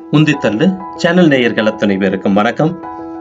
உந்தித்தள்ளு channel நேயர்கள் அத்தனை பேருக்கும் வணக்கம்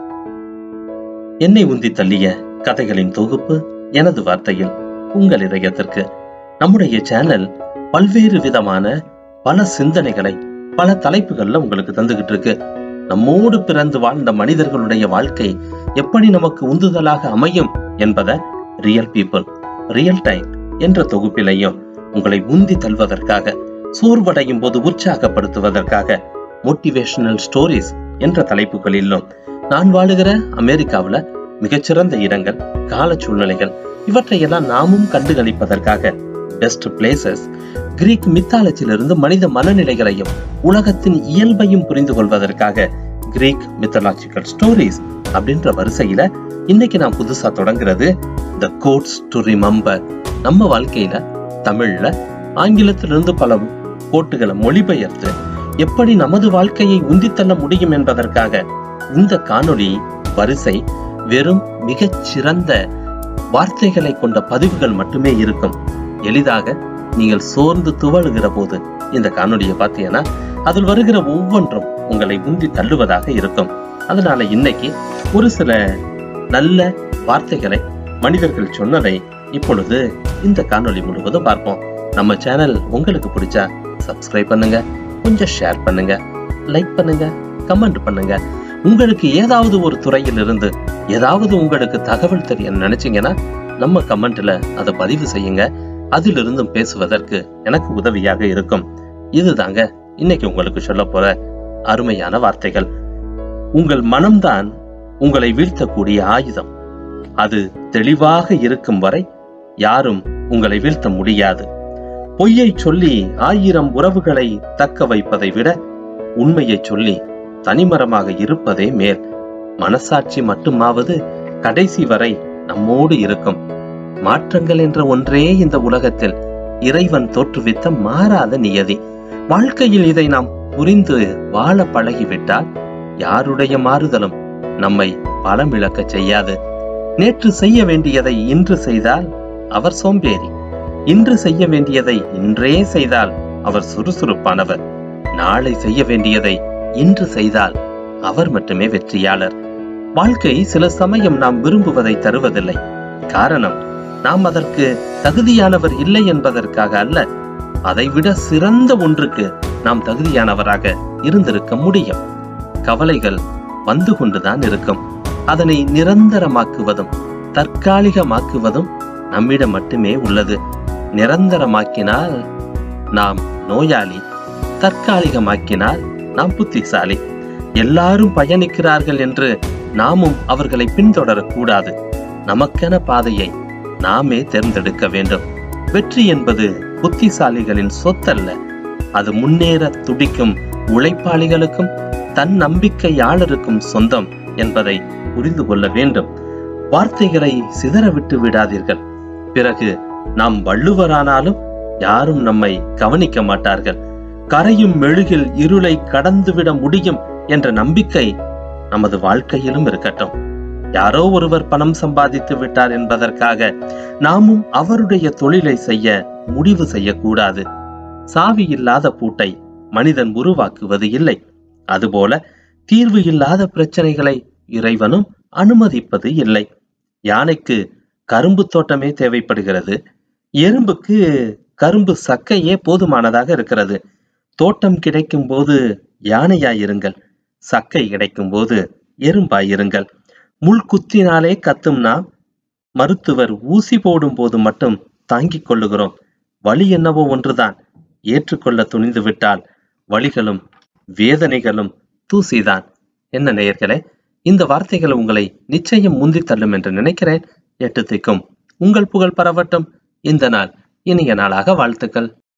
என்னை உந்தி தள்ளிய கதைகளின் தொகுப்பு எனது வார்த்தையில் உங்கள் இதயத்திற்கு நம்முடைய சேனல் பல்வேறு விதமான பல சிந்தனைகளை பல தலைப்புகள்ல உங்களுக்கு தந்துகிட்டு இருக்கு நம்மோடு பிறந்து வாழ்ந்த மனிதர்களுடைய வாழ்க்கை எப்படி நமக்கு உந்துதலாக அமையும் என்பதை ரியல் பீப்புள் ரியல் டைம் என்ற தொகுப்பிலையும் உங்களை உந்தி தள்ளுவதற்காக சோர்வடையும் போது உற்சாகப்படுத்துவதற்காக மோட்டிவேஷனல் ஸ்டோரிஸ் என்ற தலைப்புகளிலும் நான் வாழுகிற அமெரிக்காவுல மிகச்சிறந்த இடங்கள் கால சூழ்நிலைகள் இவற்றையெல்லாம் நாமும் கண்டுகளிப்பதற்காக பெஸ்ட் பிளேசஸ் கிரீக் மித்தாலஜியிலிருந்து மனித மனநிலைகளையும் உலகத்தின் இயல்பையும் புரிந்து கொள்வதற்காக கிரீக் மித்தலாஜிக்கல் ஸ்டோரிஸ் அப்படின்ற வரிசையில இன்னைக்கு நான் புதுசா தொடங்குறது த கோட்ஸ் டு ரிமம்பர் நம்ம வாழ்க்கையில தமிழ்ல ஆங்கிலத்திலிருந்து பல கோட்டுகளை மொழிபெயர்த்து எப்படி நமது வாழ்க்கையை உந்தித்தள்ள முடியும் என்பதற்காக இந்த காணொளி வரிசை வெறும் மிகச் சிறந்த வார்த்தைகளை கொண்ட பதிவுகள் மட்டுமே இருக்கும் எளிதாக நீங்கள் சோர்ந்து துவழுகிற போது இந்த காணொளியை பார்த்தீங்கன்னா அதில் வருகிற ஒவ்வொன்றும் உங்களை உந்தி தள்ளுவதாக இருக்கும் அதனால இன்னைக்கு ஒரு சில நல்ல வார்த்தைகளை மனிதர்கள் சொன்னதை இப்பொழுது இந்த காணொளி முழுவதும் பார்ப்போம் நம்ம சேனல் உங்களுக்கு பிடிச்சா சப்ஸ்கிரைப் பண்ணுங்க கொஞ்சம் ஷேர் பண்ணுங்க லைக் பண்ணுங்க கமெண்ட் பண்ணுங்க உங்களுக்கு ஏதாவது ஒரு துறையில் இருந்து ஏதாவது உங்களுக்கு தகவல் தெரிய நினைச்சீங்கன்னா நம்ம கமெண்ட்ல அதை பதிவு செய்யுங்க அதிலிருந்தும் பேசுவதற்கு எனக்கு உதவியாக இருக்கும் இதுதாங்க இன்னைக்கு உங்களுக்கு சொல்ல போற அருமையான வார்த்தைகள் உங்கள் மனம்தான் உங்களை வீழ்த்தக்கூடிய ஆயுதம் அது தெளிவாக இருக்கும் வரை யாரும் உங்களை வீழ்த்த முடியாது பொய்யை சொல்லி ஆயிரம் உறவுகளை தக்க வைப்பதை விட உண்மையை சொல்லி தனிமரமாக இருப்பதே மேல் மனசாட்சி மட்டுமாவது கடைசி வரை நம்மோடு இருக்கும் மாற்றங்கள் என்ற ஒன்றே இந்த உலகத்தில் இறைவன் தோற்றுவித்த மாறாத நியதி வாழ்க்கையில் இதை நாம் புரிந்து வாழ பழகிவிட்டால் யாருடைய மாறுதலும் நம்மை பலம் இழக்கச் செய்யாது நேற்று செய்ய வேண்டியதை இன்று செய்தால் அவர் சோம்பேறி இன்று செய்ய வேண்டியதை இன்றே செய்தால் அவர் சுறுசுறுப்பானவர் நாளை செய்ய வேண்டியதை இன்று செய்தால் அவர் மட்டுமே வெற்றியாளர் வாழ்க்கை சில சமயம் நாம் விரும்புவதை தருவதில்லை காரணம் நாம் அதற்கு தகுதியானவர் இல்லை என்பதற்காக அல்ல அதைவிட சிறந்த ஒன்றுக்கு நாம் தகுதியானவராக இருந்திருக்க முடியும் கவலைகள் வந்து கொண்டுதான் இருக்கும் அதனை நிரந்தரமாக்குவதும் தற்காலிகமாக்குவதும் நம்மிடம் மட்டுமே உள்ளது நிரந்தரமாக்கினால் நாம் நோயாளி தற்காலிகமாக்கினால் நாம் புத்திசாலி எல்லாரும் பயணிக்கிறார்கள் என்று நாமும் அவர்களை பின்தொடரக்கூடாது நமக்கென பாதையை நாமே தேர்ந்தெடுக்க வேண்டும் வெற்றி என்பது புத்திசாலிகளின் சொத்தல்ல அது முன்னேற துடிக்கும் உழைப்பாளிகளுக்கும் தன் நம்பிக்கையாளருக்கும் சொந்தம் என்பதை புரிந்து கொள்ள வேண்டும் வார்த்தைகளை சிதற விட்டு விடாதீர்கள் பிறகு நாம் வள்ளுவரானாலும் யாரும் நம்மை கவனிக்க மாட்டார்கள் கரையும் மெழுகில் இருளை கடந்துவிட முடியும் என்ற நம்பிக்கை நமது வாழ்க்கையிலும் இருக்கட்டும் யாரோ ஒருவர் பணம் சம்பாதித்து விட்டார் என்பதற்காக நாமும் அவருடைய தொழிலை செய்ய முடிவு செய்யக்கூடாது சாவி இல்லாத பூட்டை மனிதன் உருவாக்குவது இல்லை அதுபோல தீர்வு இல்லாத பிரச்சனைகளை இறைவனும் அனுமதிப்பது இல்லை யானைக்கு கரும்பு தோட்டமே தேவைப்படுகிறது எறும்புக்கு கரும்பு சக்கையே போதுமானதாக இருக்கிறது தோட்டம் கிடைக்கும் போது யானையாயிருங்கள் சக்கை கிடைக்கும் போது எறும்பாயிருங்கள் முள் குத்தினாலே கத்தும் நாம் மருத்துவர் ஊசி போடும் போது மட்டும் தாங்கிக் கொள்ளுகிறோம் வழி என்னவோ ஒன்றுதான் ஏற்றுக்கொள்ள துணிந்து விட்டால் வழிகளும் வேதனைகளும் தூசிதான் என்ன நேயர்களே இந்த வார்த்தைகள் உங்களை நிச்சயம் முந்தி தள்ளும் என்று நினைக்கிறேன் எட்டு திக்கும் உங்கள் புகழ் பரவட்டும் இந்த நாள் இனிய நாளாக வாழ்த்துக்கள்